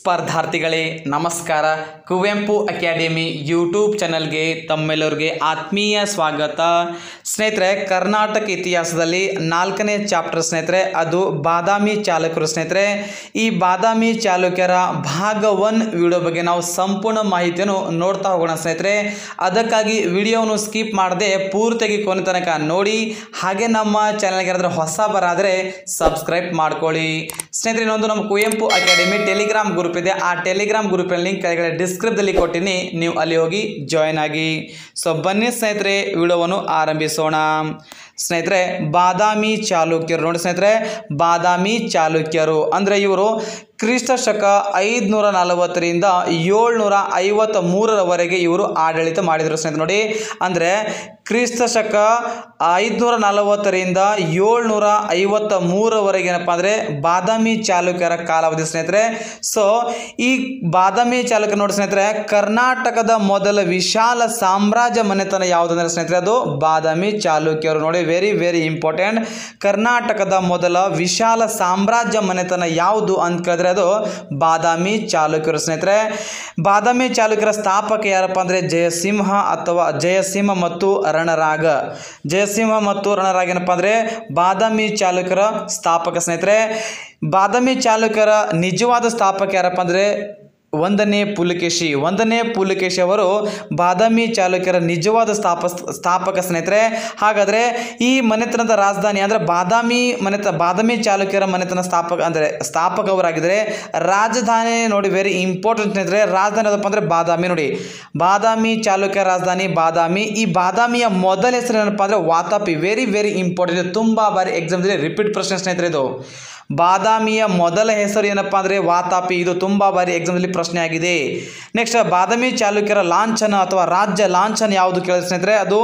ಸ್ಪರ್ಧಾರ್ಥಿಗಳೇ ನಮಸ್ಕಾರ Kuvempu academy YouTube ಚಾನಲ್ಗೆ ತಮ್ಮೆಲ್ಲರಿಗೆ ಆತ್ಮೀಯ ಸ್ವಾಗತ ಸ್ನೇಹಿತರೆ ಕರ್ನಾಟಕ ಇತಿಹಾಸದಲ್ಲಿ ನಾಲ್ಕನೇ ಚಾಪ್ಟರ್ ಸ್ನೇಹಿತರೆ ಅದು ಬಾದಾಮಿ ಚಾಲುಕ್ಯರು ಸ್ನೇಹಿತರೆ ಈ ಬಾದಾಮಿ ಚಾಲುಕ್ಯರ ಭಾಗ ಒನ್ ವಿಡಿಯೋ ಬಗ್ಗೆ ನಾವು ಸಂಪೂರ್ಣ ಮಾಹಿತಿಯನ್ನು ನೋಡ್ತಾ ಹೋಗೋಣ ಸ್ನೇಹಿತರೆ ಅದಕ್ಕಾಗಿ ವಿಡಿಯೋವನ್ನು ಸ್ಕಿಪ್ ಮಾಡದೆ ಪೂರ್ತಿಯಾಗಿ ಕೊನೆ ತನಕ ನೋಡಿ ಹಾಗೆ ನಮ್ಮ ಚಾನಲ್ಗೆ ಯಾರಾದರೂ ಹೊಸ ಬರಾದರೆ ಸಬ್ಸ್ಕ್ರೈಬ್ ಮಾಡ್ಕೊಳ್ಳಿ ಸ್ನೇಹಿತರೆ ಇನ್ನೊಂದು ನಮ್ಮ ಕುವೆಂಪು ಅಕಾಡೆಮಿ ಟೆಲಿಗ್ರಾಮ್ ಗ್ರೂಪ್ ಇದೆ ಆ ಟೆಲಿಗ್ರಾಮ್ ಗ್ರೂಪಿನ ಲಿಂಕ್ ಕೆಳಗಡೆ ಡಿಸ್ಕ್ರಿಪ್ದಲ್ಲಿ ಕೊಟ್ಟಿನಿ ನೀವು ಅಲ್ಲಿ ಹೋಗಿ ಜಾಯ್ನ್ ಆಗಿ ಸೊ ಬನ್ನಿ ಸ್ನೇಹಿತರೆ ವಿಡಿಯೋವನ್ನು ಆರಂಭಿಸೋಣ ಸ್ನೇಹಿತರೆ ಬಾದಾಮಿ ಚಾಲುಕ್ಯರು ನೋಡಿ ಸ್ನೇಹಿತರೆ ಬಾದಾಮಿ ಚಾಲುಕ್ಯರು ಅಂದರೆ ಇವರು ಕ್ರಿಸ್ತ ಶಕ ಐದುನೂರ ನಲವತ್ತರಿಂದ ಏಳ್ನೂರ ಐವತ್ತ ಮೂರರವರೆಗೆ ಇವರು ಆಡಳಿತ ಮಾಡಿದರು ಸ್ನೇಹಿತರೆ ನೋಡಿ ಅಂದರೆ ಕ್ರಿಸ್ತ ಶಕ ಐದುನೂರ ನಲವತ್ತರಿಂದ ಏಳ್ನೂರ ಐವತ್ತ ಮೂರವರೆಗೆ ಏನಪ್ಪ ಅಂದರೆ ಬಾದಾಮಿ ಚಾಲುಕ್ಯರ ಕಾಲಾವಧಿ ಸ್ನೇಹಿತರೆ ಸೊ ಈ ಬಾದಾಮಿ ಚಾಲುಕ್ಯ ನೋಡಿ ಸ್ನೇಹಿತರೆ ಕರ್ನಾಟಕದ ಮೊದಲ ವಿಶಾಲ ಸಾಮ್ರಾಜ್ಯ ಮನೆತನ ಯಾವುದಂದ್ರೆ ಸ್ನೇಹಿತರೆ ಅದು ಬಾದಾಮಿ ಚಾಲುಕ್ಯರು ನೋಡಿ ವೆರಿ ವೆರಿ ಇಂಪಾರ್ಟೆಂಟ್ ಕರ್ನಾಟಕದ ಮೊದಲ ವಿಶಾಲ ಸಾಮ್ರಾಜ್ಯ ಮನೆತನ ಯಾವುದು ಅಂತ ಕೇಳಿದ್ರೆ ಅದು ಬಾದಾಮಿ ಚಾಲುಕ್ಯರು ಸ್ನೇಹಿತರೆ ಬಾದಾಮಿ ಚಾಲುಕ್ಯರ ಸ್ಥಾಪಕ ಯಾರಪ್ಪ ಅಂದರೆ ಜಯಸಿಂಹ ಅಥವಾ ಜಯಸಿಂಹ ಮತ್ತು ರಣರಾಗ ಜಯಸಿಂಹ ಮತ್ತು ರಣರಾಗ ಏನಪ್ಪ ಅಂದರೆ ಬಾದಾಮಿ ಚಾಲುಕ್ಯರ ಸ್ಥಾಪಕ ಸ್ನೇಹಿತರೆ ಬಾದಾಮಿ ಚಾಲುಕ್ಯರ ನಿಜವಾದ ಸ್ಥಾಪಕ ಯಾರಪ್ಪ ಅಂದರೆ ಒಂದನೇ ಪುಲಕೇಶಿ ಒಂದನೇ ಪುಲಕೇಶಿ ಅವರು ಬಾದಾಮಿ ಚಾಲುಕ್ಯರ ನಿಜವಾದ ಸ್ಥಾಪ ಸ್ಥಾಪಕ ಸ್ನೇಹಿತರೆ ಹಾಗಾದರೆ ಈ ಮನೆತನದ ರಾಜಧಾನಿ ಅಂದರೆ ಬಾದಾಮಿ ಮನೆತ ಬಾದಾಮಿ ಚಾಲುಕ್ಯರ ಮನೆತನ ಸ್ಥಾಪಕ ಅಂದರೆ ಸ್ಥಾಪಕವರಾಗಿದ್ದರೆ ರಾಜಧಾನಿ ನೋಡಿ ವೆರಿ ಇಂಪಾರ್ಟೆಂಟ್ ಸ್ನೇಹಿತರೆ ರಾಜಧಾನಿ ಯಾವುದಪ್ಪ ಅಂದರೆ ಬಾದಾಮಿ ನೋಡಿ ಬಾದಾಮಿ ಚಾಲುಕ್ಯ ರಾಜಧಾನಿ ಬಾದಾಮಿ ಈ ಬಾದಾಮಿಯ ಮೊದಲ ಹೆಸರು ಏನಪ್ಪ ಅಂದರೆ ವಾತಾಪಿ ವೆರಿ ವೆರಿ ಇಂಪಾರ್ಟೆಂಟ್ ತುಂಬ ಬಾರಿ ಎಕ್ಸಾಮ್ದಲ್ಲಿ ರಿಪೀಟ್ ಪ್ರಶ್ನೆ ಸ್ನೇಹಿತರೆ ಇದು ಬಾದಾಮಿಯ ಮೊದಲ ಹೆಸರು ಏನಪ್ಪ ಅಂದರೆ ವಾತಾಪಿ ಇದು ತುಂಬ ಬಾರಿ ಎಕ್ಸಾಮ್ದಲ್ಲಿ ಪ್ರಶ್ನೆ ಆಗಿದೆ ನೆಕ್ಸ್ಟ್ ಬಾದಾಮಿ ಚಾಲುಕ್ಯರ ಲಾಂಛನ ಅಥವಾ ರಾಜ್ಯ ಲಾಂಛನ ಯಾವುದು ಕೇಳಿದ್ರೆ ಸ್ನೇಹಿತರೆ ಅದು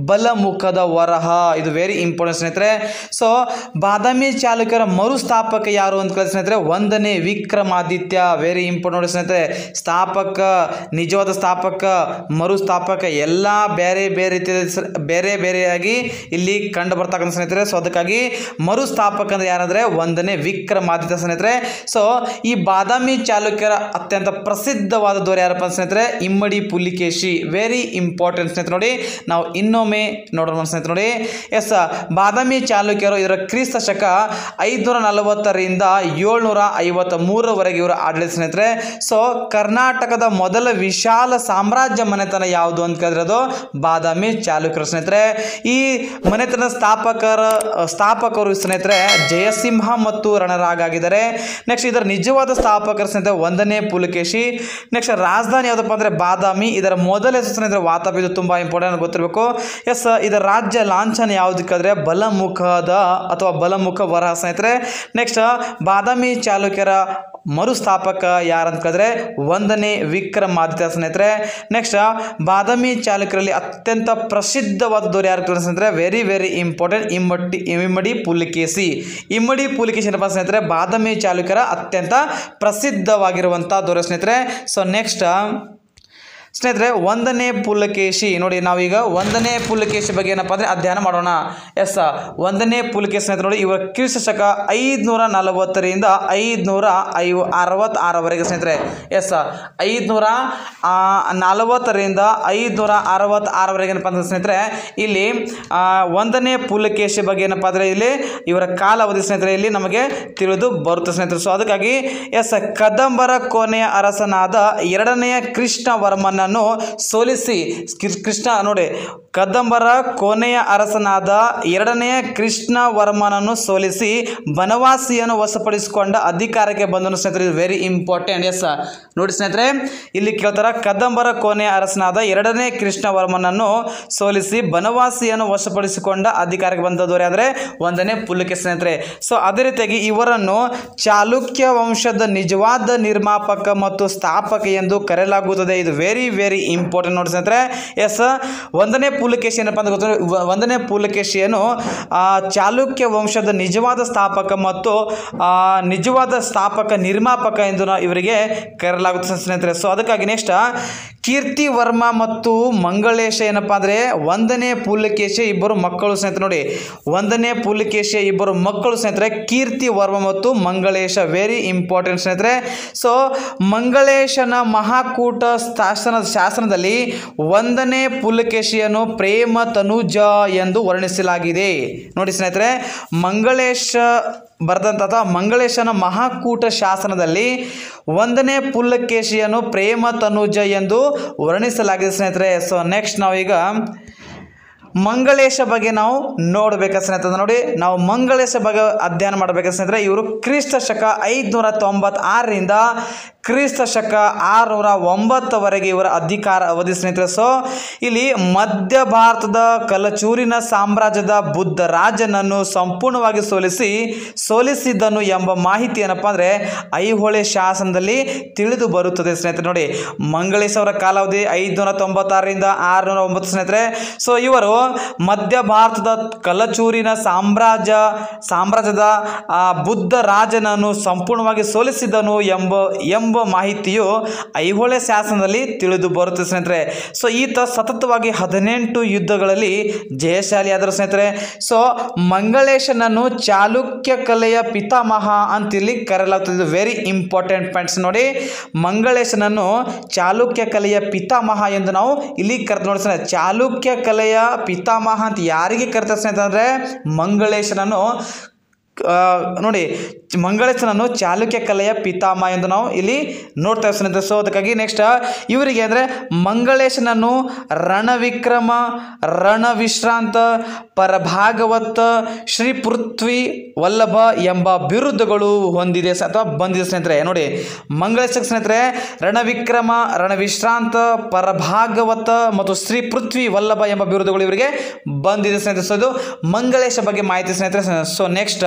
ಬಲಮುಖದ ವರಹ ಇದು ವೆರಿ ಇಂಪಾರ್ಟೆಂಟ್ ಸ್ನೇಹಿತರೆ ಸೊ ಬಾದಾಮಿ ಚಾಲುಕ್ಯರ ಮರುಸ್ಥಾಪಕ ಯಾರು ಅಂತ ಕೇಳಿದ್ರೆ ಸ್ನೇಹಿತರೆ ಒಂದನೇ ವಿಕ್ರಮಾದಿತ್ಯ ವೆರಿ ಇಂಪಾರ್ಟೆಂಟ್ ನೋಡಿ ಸ್ನೇಹಿತರೆ ಸ್ಥಾಪಕ ನಿಜವಾದ ಸ್ಥಾಪಕ ಮರುಸ್ಥಾಪಕ ಎಲ್ಲ ಬೇರೆ ಬೇರೆ ರೀತಿಯ ಹೆಸರು- ಬೇರೆ ಬೇರೆಯಾಗಿ ಇಲ್ಲಿ ಕಂಡು ಬರ್ತಕ್ಕಂಥ ಸ್ನೇಹಿತರೆ ಸೊ ಅದಕ್ಕಾಗಿ ಮರುಸ್ಥಾಪಕ ಅಂದ್ರೆ ಯಾರಂದ್ರೆ ಒಂದನೇ ವಿಕ್ರಮಾದಿತ್ಯ ಸ್ನೇಹಿತರೆ ಸೊ ಈ ಬಾದಾಮಿ ಚಾಲುಕ್ಯರ ಅತ್ಯಂತ ಪ್ರಸಿದ್ಧವಾದ ದೊರೆ ಯಾರಪ್ಪ ಅಂತ ಸ್ನೇಹಿತರೆ ಇಮ್ಮಡಿ ಪುಲಿಕೇಶಿ ವೆರಿ ಇಂಪಾರ್ಟೆಂಟ್ ಸ್ನೇಹಿತರೆ ನೋಡಿ ನಾವು ಇನ್ನೊಮ್ಮೆ ನೋಡೋಣ ಸ್ನೇಹಿತರೆ ನೋಡಿ ಎಸ್ ಬಾದಾಮಿ ಚಾಲುಕ್ಯರು ಇದರ ಕ್ರಿಸ್ತ ಶಕ ಐದುನೂರ ನಲವತ್ತರಿಂದ ಏಳ್ನೂರ ಐವತ್ತ ಮೂರರವರೆಗೆ ಇವರು ಆಡಳಿತ ಸ್ನೇಹಿತರೆ ಸೊ ಕರ್ನಾಟಕದ ಮೊದಲ ವಿಶಾಲ ಸಾಮ್ರಾಜ್ಯ ಮನೆತನ ಯಾವುದು ಅಂತ ಕೇಳಿದ್ರೆ ಅದು ಬಾದಾಮಿ ಚಾಲುಕ್ಯರು ಸ್ನೇಹಿತರೆ ಈ ಮನೆತನ ಸ್ಥಾಪಕರ ಸ್ಥಾಪಕರು ಸ್ನೇಹಿತರೆ ಜಯಸಿಂಹ ಮತ್ತು ರಣರಾಗ ಆಗಿದ್ದಾರೆ ನೆಕ್ಸ್ಟ್ ಇದರ ನಿಜವಾದ ಸ್ಥಾಪಕರ ಸ್ನೇಹಿತರೆ ಒಂದನೇ ಪುಲಕೇಶಿ ನೆಕ್ಸ್ಟ್ ರಾಜಧಾನಿ ಯಾವುದಪ್ಪ ಅಂದರೆ ಬಾದಾಮಿ ಇದರ ಮೊದಲ ಹೆಸರು ಸ್ನೇಹಿತರೆ ವಾತಾಪಿ ಇದು ತುಂಬ ಇಂಪಾರ್ಟೆಂಟ್ ಗೊತ್ತಿರಬೇಕು ಎಸ್ ಇದರ ರಾಜ್ಯ ಲಾಂಛನ ಯಾವುದಕ್ಕಾದ್ರೆ ಬಲಮುಖದ ಅಥವಾ ಬಲಮುಖ ವರಹ ಸ್ನೇಹಿತರೆ ನೆಕ್ಸ್ಟ್ ಬಾದಾಮಿ ಚಾಲುಕ್ಯರ ಮರುಸ್ಥಾಪಕ ಯಾರಂತ ಕೇಳಿದ್ರೆ ಒಂದನೇ ವಿಕ್ರಮಾದಿತ್ಯ ಸ್ನೇಹಿತರೆ ನೆಕ್ಸ್ಟ್ ಬಾದಾಮಿ ಚಾಲುಕ್ಯರಲ್ಲಿ ಅತ್ಯಂತ ಪ್ರಸಿದ್ಧವಾದ ದೊರೆ ಯಾರು ಕೇಳಿದ್ರೆ ಸ್ನೇಹಿತರೆ ವೆರಿ ವೆರಿ ಇಂಪಾರ್ಟೆಂಟ್ ಇಮ್ಮಡಿ ಇಮ್ಮಡಿ ಪುಲಿಕೇಸಿ ಇಮ್ಮಡಿ ಪುಲಿಕೇಶಿ ಏನಪ್ಪ ಸ್ನೇಹಿತರೆ ಬಾದಾಮಿ ಚಾಲುಕ್ಯರ ಅತ್ಯಂತ ಪ್ರಸಿದ್ಧವಾಗಿರುವಂಥ ದೊರೆ ಸ್ನೇಹಿತರೆ ಸೊ ನೆಕ್ಸ್ಟ್ ಸ್ನೇಹಿತರೆ ಒಂದನೇ ಪುಲಕೇಶಿ ನೋಡಿ ನಾವೀಗ ಒಂದನೇ ಪುಲಕೇಶಿ ಬಗ್ಗೆ ಏನಪ್ಪ ಅಂದರೆ ಅಧ್ಯಯನ ಮಾಡೋಣ ಎಸ್ ಒಂದನೇ ಪುಲಕೇಶಿ ಸ್ನೇಹಿತರೆ ನೋಡಿ ಇವ ಕ್ರಿಸ್ತ ಶಕ ಐದುನೂರ ನಲವತ್ತರಿಂದ ಐದುನೂರ ಐವ ಅರವತ್ತಾರವರೆಗೆ ಸ್ನೇಹಿತರೆ ಎಸ್ ಐದುನೂರ ನಲವತ್ತರಿಂದ ಐದುನೂರ ಅರವತ್ತಾರವರೆಗೆ ಏನಪ್ಪ ಅಂದ್ರೆ ಸ್ನೇಹಿತರೆ ಇಲ್ಲಿ ಆ, ಒಂದನೇ ಪುಲಕೇಶಿ ಬಗ್ಗೆ ಏನಪ್ಪ ಅಂದರೆ ಇಲ್ಲಿ ಇವರ ಕಾಲಾವಧಿ ಸ್ನೇಹಿತರೆ ಇಲ್ಲಿ ನಮಗೆ ತಿಳಿದು ಬರುತ್ತೆ ಸ್ನೇಹಿತರೆ ಸೊ ಅದಕ್ಕಾಗಿ ಎಸ್ ಕದಂಬರ ಕೊನೆಯ ಅರಸನಾದ ಎರಡನೆಯ ಕೃಷ್ಣವರ್ಮನನ್ನು ಸೋಲಿಸಿ ಕೃ- ಕೃಷ್ಣ ನೋಡಿ ಕದಂಬರ ಕೊನೆಯ ಅರಸನಾದ ಎರಡನೆಯ ಕೃಷ್ಣವರ್ಮನನ್ನು ಸೋಲಿಸಿ ಬನವಾಸಿಯನ್ನು ವಶಪಡಿಸಿಕೊಂಡ ಅಧಿಕಾರಕ್ಕೆ ಬಂದನು ಸ್ನೇಹಿತರೆ ಇದು ವೆರಿ ಇಂಪಾರ್ಟೆಂಟ್ ಎಸ್ ನೋಡಿ ಸ್ನೇಹಿತರೆ ಇಲ್ಲಿ ಕೇಳ್ತಾರ ಕದಂಬರ ಕೊನೆಯ ಅರಸನಾದ ಎರಡನೇ ಕೃಷ್ಣವರ್ಮನನ್ನು ಸೋಲಿಸಿ ಬನವಾಸಿಯನ್ನು ವಶಪಡಿಸಿಕೊಂಡ ಅಧಿಕಾರಕ್ಕೆ ಬಂದದವರೇ ಅಂದರೆ ಒಂದನೇ ಪುಲಕೆ ಸ್ನೇಹಿತರೆ ಸೊ ಅದೇ ರೀತಿಯಾಗಿ ಇವರನ್ನು ಚಾಲುಕ್ಯ ವಂಶದ ನಿಜವಾದ ನಿರ್ಮಾಪಕ ಮತ್ತು ಸ್ಥಾಪಕ ಎಂದು ಕರೆಯಲಾಗುತ್ತದೆ ಇದು ವೆರಿ ವೆರಿ ಇಂಪಾರ್ಟೆಂಟ್ ನೋಡಿ ಸ್ನೇಹಿತರೆ ಎಸ್ ಒಂದನೇ ಪುಲಕೇಶಿ ಏನಪ್ಪ ಅಂತ ಗೊತ್ತಿಲ್ಲ ವ- ಒಂದನೇ ಪುಲಕೇಶಿಯನ್ನು ಆ, ಚಾಲುಕ್ಯ ವಂಶದ ನಿಜವಾದ ಸ್ಥಾಪಕ ಮತ್ತು ಆ, ನಿಜವಾದ ಸ್ಥಾಪಕ ನಿರ್ಮಾಪಕ ಎಂದು ನಾವು ಇವರಿಗೆ ಕರೆಯಲಾಗುತ್ತೆ ಸ್ನೇಹಿತರೆ ಸೊ ಅದಕ್ಕಾಗಿ ನೆಕ್ಸ್ಟ್ ಕೀರ್ತಿ ವರ್ಮ ಮತ್ತು ಮಂಗಳೇಶ ಏನಪ್ಪ ಅಂದರೆ ಒಂದನೇ ಪುಲಕೇಶಿ ಇಬ್ಬರು ಮಕ್ಕಳು ಸ್ನೇಹಿತರೆ ನೋಡಿ ಒಂದನೇ ಪುಲಕೇಶಿ ಇಬ್ಬರು ಮಕ್ಕಳು ಸ್ನೇಹಿತರೆ ಕೀರ್ತಿ ವರ್ಮ ಮತ್ತು ಮಂಗಳೇಶ ವೆರಿ ಇಂಪಾರ್ಟೆಂಟ್ ಸ್ನೇಹಿತರೆ ಸೊ ಮಂಗಳೇಶನ ಮಹಾಕೂಟ ಶಾಸನ ಶಾಸನದಲ್ಲಿ ಒಂದನೇ ಪುಲಕೇಶಿಯನ್ನು ಪ್ರೇಮ ತನುಜ ಎಂದು ವರ್ಣಿಸಲಾಗಿದೆ ನೋಡಿ ಸ್ನೇಹಿತರೆ ಮಂಗಳೇಶ ಬರೆದಂಥ ಅಥವಾ ಮಂಗಳೇಶನ ಮಹಾಕೂಟ ಶಾಸನದಲ್ಲಿ ಒಂದನೇ ಪುಲ್ಲಕೇಶಿಯನ್ನು ಪ್ರೇಮ ತನುಜ ಎಂದು ವರ್ಣಿಸಲಾಗಿದೆ ಸ್ನೇಹಿತರೆ ಸೊ ನೆಕ್ಸ್ಟ್ ನಾವೀಗ ಮಂಗಳೇಶ ಬಗ್ಗೆ ನಾವು ನೋಡ್ಬೇಕು ಸ್ನೇಹಿತರೆ ನೋಡಿ ನಾವು ಮಂಗಳೇಶ ಬಗ್ಗೆ ಅಧ್ಯಯನ ಮಾಡಬೇಕು ಸ್ನೇಹಿತರೆ ಇವರು ಕ್ರಿಸ್ತ ಶಕ ಐದುನೂರ ತೊಂಬತ್ತಾರರಿಂದ ಕ್ರಿಸ್ತ ಶಕ ಆರುನೂರ ಒಂಬತ್ತವರೆಗೆ ಇವರ ಅಧಿಕಾರ ಅವಧಿ ಸ್ನೇಹಿತರೆ ಸೊ ಇಲ್ಲಿ ಮಧ್ಯ ಭಾರತದ ಕಲಚೂರಿನ ಸಾಮ್ರಾಜ್ಯದ ಬುದ್ಧ ರಾಜನನ್ನು ಸಂಪೂರ್ಣವಾಗಿ ಸೋಲಿಸಿ ಸೋಲಿಸಿದ್ದನು ಎಂಬ ಮಾಹಿತಿ ಏನಪ್ಪ ಅಂದರೆ ಐಹೊಳೆ ಶಾಸನದಲ್ಲಿ ತಿಳಿದು ಬರುತ್ತದೆ ಸ್ನೇಹಿತರೆ ನೋಡಿ ಮಂಗಳೇಶ್ ಅವರ ಕಾಲಾವಧಿ ಐದುನೂರ ತೊಂಬತ್ತಾರರಿಂದ ಆರುನೂರ ಒಂಬತ್ತು ಸ್ನೇಹಿತರೆ ಸೊ ಇವರು ಮಧ್ಯ ಭಾರತದ ಕಲಚೂರಿನ ಸಾಮ್ರಾಜ್ಯ ಸಾಮ್ರಾಜ್ಯದ ಆ, ಬುದ್ಧ ರಾಜನನ್ನು ಸಂಪೂರ್ಣವಾಗಿ ಸೋಲಿಸಿದನು ಎಂಬ ಎಂಬ ಮಾಹಿತಿಯು ಐಹೊಳೆ ಶಾಸನದಲ್ಲಿ ತಿಳಿದು ಬರುತ್ತೆ ಸ್ನೇಹಿತರೆ ಸೊ ಈತ ಸತತವಾಗಿ ಹದಿನೆಂಟು ಯುದ್ಧಗಳಲ್ಲಿ ಜಯಶಾಲಿಯಾದರು ಸ್ನೇಹಿತರೆ ಸೊ ಮಂಗಳೇಶನನ್ನು ಚಾಲುಕ್ಯ ಕಲೆಯ ಪಿತಾಮಹ ಅಂತ ಇಲ್ಲಿ ಕರೆಯಲಾಗ್ತದೆ ಇದು ವೆರಿ ಇಂಪಾರ್ಟೆಂಟ್ ಪಾಯಿಂಟ್ಸ್ ನೋಡಿ ಮಂಗಳೇಶನನ್ನು ಚಾಲುಕ್ಯ ಕಲೆಯ ಪಿತಾಮಹ ಎಂದು ನಾವು ಇಲ್ಲಿ ಕರೆದು ನೋಡಿ ಸ್ನೇಹಿತರೆ ಚಾಲುಕ್ಯ ಕಲೆಯ ಪಿತಾಮಹ ಅಂತ ಯಾರಿಗೆ ಕರಿತಾರೆ ಸ್ನೇಹಿತರೆ ಅಂದರೆ ಮಂಗಳೇಶನನ್ನು ಆ, ನೋಡಿ ಮಂಗಳೇಶನನ್ನು ಚಾಲುಕ್ಯ ಕಲೆಯ ಪಿತಾಮ ಎಂದು ನಾವು ಇಲ್ಲಿ ನೋಡ್ತಾ ಇದ್ದೀವಿ ಸ್ನೇಹಿತರೆ ಸೊ ಅದಕ್ಕಾಗಿ ನೆಕ್ಸ್ಟ್ ಇವರಿಗೆ ಅಂದರೆ ಮಂಗಳೇಶನನ್ನು ರಣವಿಕ್ರಮ ರಣವಿಶ್ರಾಂತ ಪರಭಾಗವತ್ ಶ್ರೀ ಪೃಥ್ವಿ ವಲ್ಲಭ ಎಂಬ ಬಿರುದುಗಳು ಹೊಂದಿದೆ ಸ- ಅಥವಾ ಬಂದಿದೆ ಸ್ನೇಹಿತರೆ ನೋಡಿ ಮಂಗಳೇಶ ಸ್ನೇಹಿತರೆ ರಣವಿಕ್ರಮ ರಣವಿಶ್ರಾಂತ ಪರಭಾಗವತ ಮತ್ತು ಶ್ರೀ ಪೃಥ್ವಿ ವಲ್ಲಭ ಎಂಬ ಬಿರುದುಗಳು ಇವರಿಗೆ ಬಂದಿದೆ ಸ್ನೇಹಿತರೆ ಸೊ ಇದು ಮಂಗಳೇಶ ಬಗ್ಗೆ ಮಾಹಿತಿ ಸ್ನೇಹಿತರೆ so next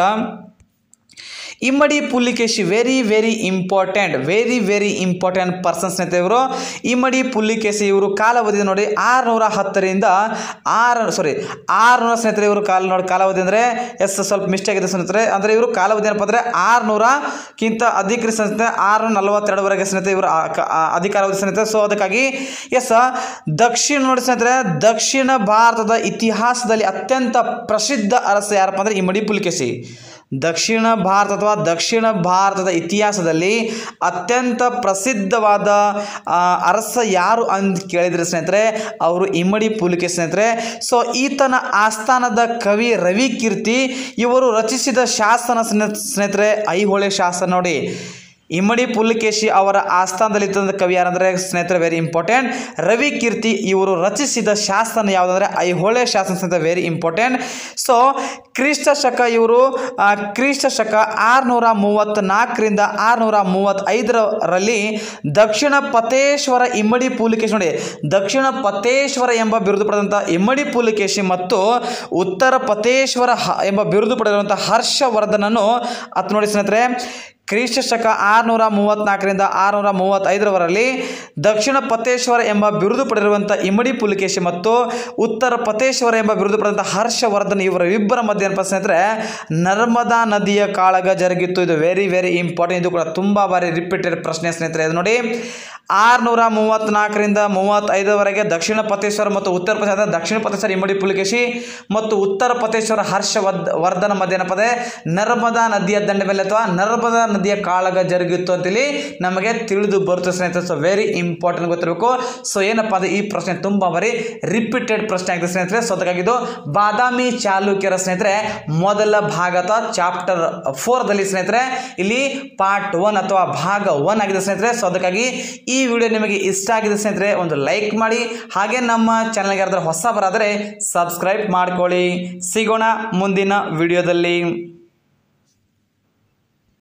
Immadi Pulakeshi very very important very very important person ಸ್ನೇಹಿತರೆ ಇವರು ಇಮ್ಮಡಿ ಪುಲ್ಲಿಕೇಶಿ ಇವರು ಕಾಲಾವಧಿ ನೋಡಿ ಆರುನೂರ ಹತ್ತರಿಂದ ಆರು ಸಾರಿ ಆರುನೂರ ಸ್ನೇಹಿತರೆ ಇವರು ಕಾಲ ನೋಡಿ ಕಾಲಾವಧಿ ಅಂದರೆ ಎಸ್ ಸ್ವಲ್ಪ ಮಿಸ್ಟೇಕ್ ಇದೆ ಸ್ನೇಹಿತರೆ ಅಂದರೆ ಇವರು ಕಾಲಾವಧಿ ಏನಪ್ಪ ಅಂದರೆ ಆರುನೂರಕ್ಕಿಂತ ಅಧಿಕ ಸ್ನೇಹಿತರೆ ಆರುನೂರ ನಲವತ್ತೆರಡುವರೆಗೆ ಸ್ನೇಹಿತರೆ ಇವರು ಆ- ಕ- ಆ ಅಧಿಕಾರಾವಧಿ ಸ್ನೇಹಿತರೆ ಸೊ ಅದಕ್ಕಾಗಿ ಎಸ್ ದಕ್ಷಿಣ ನೋಡಿ ಸ್ನೇಹಿತರೆ ದಕ್ಷಿಣ ಭಾರತದ ಇತಿಹಾಸದಲ್ಲಿ ಅತ್ಯಂತ ಪ್ರಸಿದ್ಧ ಅರಸ ಯಾರಪ್ಪ ಅಂದರೆ ಇಮ್ಮಡಿ ಪುಲಿಕೇಶಿ ದಕ್ಷಿಣ ಭಾರತ ಅಥವಾ ದಕ್ಷಿಣ ಭಾರತದ ಇತಿಹಾಸದಲ್ಲಿ ಅತ್ಯಂತ ಪ್ರಸಿದ್ಧವಾದ ಆ, ಅರಸ ಯಾರು ಅಂತ ಕೇಳಿದರೆ ಸ್ನೇಹಿತರೆ ಅವರು ಇಮ್ಮಡಿ ಪುಲಿಕೆ ಸ್ನೇಹಿತರೆ ಸೊ ಈತನ ಆಸ್ಥಾನದ ಕವಿ ರವಿ ಕೀರ್ತಿ ಇವರು ರಚಿಸಿದ ಶಾಸನ ಸ್ನೇ- ಸ್ನೇಹಿತರೆ ಐಹೊಳೆ ಶಾಸನ ನೋಡಿ ಇಮ್ಮಡಿ ಪುಲಿಕೇಶಿ ಅವರ ಆಸ್ಥಾನದಲ್ಲಿ ಇದ್ದಂಥ ಕವಿ ಯಾರಂದರೆ ಸ್ನೇಹಿತರೆ ವೆರಿ ಇಂಪಾರ್ಟೆಂಟ್ ರವಿ ಕೀರ್ತಿ ಇವರು ರಚಿಸಿದ ಶಾಸನ ಯಾವುದಂದರೆ ಐಹೊಳೆ ಶಾಸನ ಸ್ನೇಹಿತರೆ ವೆರಿ ಇಂಪಾರ್ಟೆಂಟ್ ಸೊ ಕ್ರಿಸ್ತ ಶಕ ಇವರು ಆ, ಕ್ರಿಸ್ತ ಶಕ ಆರುನೂರ ಮೂವತ್ತ್ನಾಲ್ಕರಿಂದ ಆರುನೂರ ಮೂವತ್ತೈದರಲ್ಲಿ ದಕ್ಷಿಣ ಪತೇಶ್ವರ ಇಮ್ಮಡಿ ಪುಲಿಕೇಶಿ ನೋಡಿ ದಕ್ಷಿಣ ಪತೇಶ್ವರ ಎಂಬ ಬಿರುದು ಪಡೆದಂಥ ಇಮ್ಮಡಿ ಪುಲಿಕೇಶಿ ಮತ್ತು ಉತ್ತರ ಪತೇಶ್ವರ ಹ- ಎಂಬ ಬಿರುದು ಪಡೆದಿರುವಂಥ ಹರ್ಷವರ್ಧನನು ಅತ್ ನೋಡಿ ಸ್ನೇಹಿತರೆ ಕ್ರಿಸ್ತ ಶಕ ಆರುನೂರ ಮೂವತ್ತ್ನಾಲ್ಕರಿಂದ ಆರುನೂರ ಮೂವತ್ತೈದರವರಲ್ಲಿ ದಕ್ಷಿಣ ಪತೇಶ್ವರ ಎಂಬ ಬಿರುದು ಪಡೆದಿರುವಂಥ ಇಮ್ಮಡಿ ಪುಲಿಕೇಶಿ ಮತ್ತು ಉತ್ತರ ಪತೇಶ್ವರ ಎಂಬ ಬಿರುದು ಪಡೆದಂಥ ಹರ್ಷವರ್ಧನ್ ಇವರ ಇಬ್ಬರ ಮಧ್ಯೆ ಏನಪ್ಪ ಸ್ನೇಹಿತರೆ ನರ್ಮದಾ ನದಿಯ ಕಾಳಗ ಜರುಗಿತ್ತು ಇದು ವೆರಿ ವೆರಿ ಇಂಪಾರ್ಟೆಂಟ್ ಇದು ಕೂಡ ತುಂಬ ಬಾರಿ ರಿಪೀಟೆಡ್ ಪ್ರಶ್ನೆ ಸ್ನೇಹಿತರೆ ಇದು ನೋಡಿ ಆರುನೂರ ಮೂವತ್ತ್ನಾಲ್ಕರಿಂದ ಮೂವತ್ತೈದರವರೆಗೆ ದಕ್ಷಿಣ ಪತೇಶ್ವರ ಮತ್ತು ಉತ್ತರ ಪತೇಶ್ವರ ದಕ್ಷಿಣ ಪತೇಶ್ವರ ಇಮ್ಮಡಿ ಪುಲಿಕೇಶಿ ಮತ್ತು ಉತ್ತರ ಪತೇಶ್ವರ ಹರ್ಷವರ್ಧ ವರ್ಧನ ಮಧ್ಯ ಏನಪ್ಪ ಅಂದರೆ ನರ್ಮದಾ ನದಿಯ ದಂಡೆ ಮೇಲೆ ಅಥವಾ ನರ್ಮದಾ ನದಿಯ ಕಾಳಗ ಜರುಗಿತ್ತು ಅಂತೇಳಿ ನಮಗೆ ತಿಳಿದು ಬರುತ್ತೆ ಸ್ನೇಹಿತರೆ ಸೊ ವೆರಿ ಇಂಪಾರ್ಟೆಂಟ್ ಗೊತ್ತಿರಬೇಕು ಸೊ ಏನಪ್ಪ ಅಂದರೆ ಈ ಪ್ರಶ್ನೆ ತುಂಬ ಬಾರಿ ರಿಪೀಟೆಡ್ ಪ್ರಶ್ನೆ ಆಗಿದೆ ಸ್ನೇಹಿತರೆ ಸೊ ಅದಕ್ಕಾಗಿ ಇದು ಬಾದಾಮಿ ಚಾಲುಕ್ಯರ ಸ್ನೇಹಿತರೆ ಮೊದಲ ಭಾಗದ ಚಾಪ್ಟರ್ ಫೋರ್ದಲ್ಲಿ ಸ್ನೇಹಿತರೆ ಇಲ್ಲಿ ಪಾರ್ಟ್ ಒನ್ ಅಥವಾ ಭಾಗ ಒನ್ ಆಗಿದೆ ಸ್ನೇಹಿತರೆ ಸೊ ಅದಕ್ಕಾಗಿ ಈ ವಿಡಿಯೋ ನಿಮಗೆ ಇಷ್ಟ ಆಗಿದೆ ಸ್ನೇಹಿತರೆ ಒಂದು ಲೈಕ್ ಮಾಡಿ ಹಾಗೆ ನಮ್ಮ ಚಾನಲ್ಗೆ ಯಾರಾದರೂ ಹೊಸ ಬರಾದರೆ ಸಬ್ಸ್ಕ್ರೈಬ್ ಮಾಡ್ಕೊಳ್ಳಿ ಸಿಗೋಣ ಮುಂದಿನ ವಿಡಿಯೋದಲ್ಲಿ